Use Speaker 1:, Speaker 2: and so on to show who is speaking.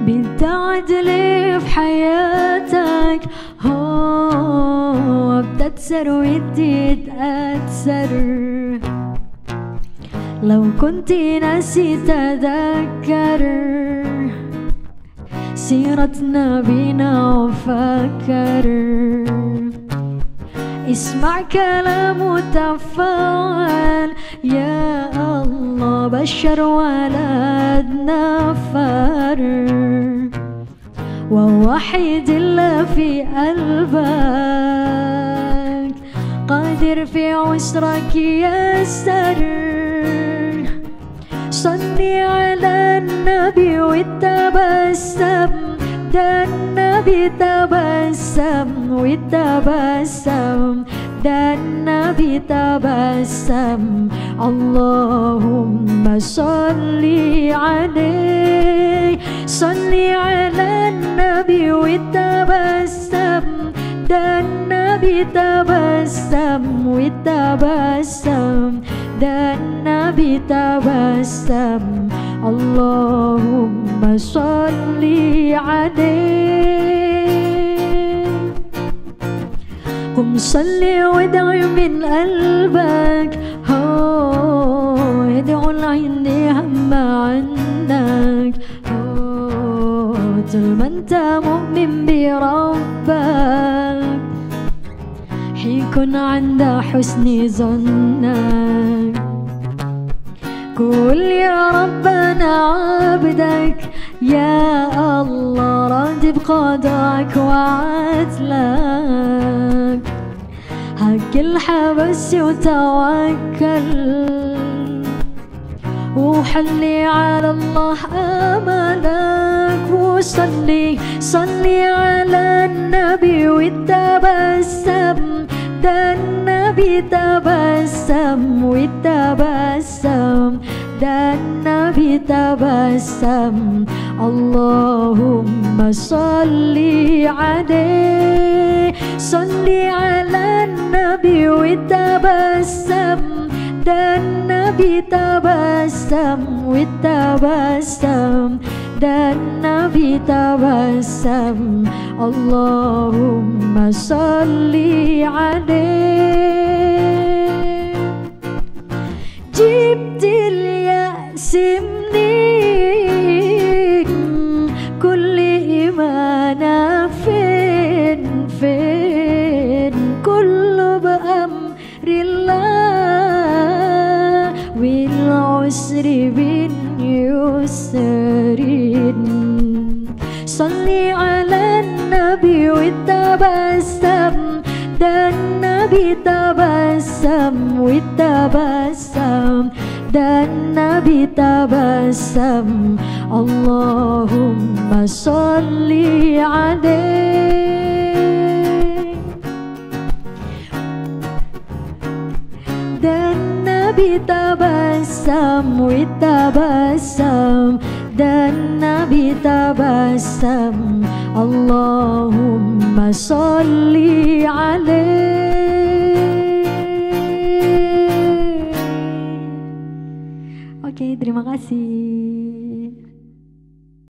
Speaker 1: بتعدلي في حياتك هو بتتسر ودي اتأثر لو كنت ناسي تذكر سيرة نبينا وفكر اسمع كلام وتفاعل يا الله بشر ولد نفر ووحيد إلا في قلبك قادر في عسرك يسر صلي على النبي وتبسم ده النبي تبسم وتبسم ده النبي تبسم اللهم صلي عليه صلي على النبي وتبسم ده النبي تبسم وتبسم ده النبي تبسم اللهم صل عليه قم صلي وادعي من قلبك هو ادعو عندي هم عنك هو طول ما انت مؤمن بربك حيكون عند حسن ظنك قول يا رب انا عبدك يا الله راضي بقضاءك وعدلك هك الحبس وتوكل وحلي على الله املك وصلي صلي على النبي وتبسم ده النبي تبسم وتبسم ده النبي تبسم اللهم صلي عليه صلي على النبي وتبسم ده النبي تبسم وتبسم ده النبي تبسم اللهم صلي عليه جبت اليأس منين كل إيمانا فين فين كله بأمر الله والعسر باليسرين صلي على النبي وتبسم ده النبي تبسم وتبسم ده النبي تبسم اللهم صل عليه ده النبي تبسم وتبسم ده النبي تبسم اللهم صل عليه Oke, terima kasih.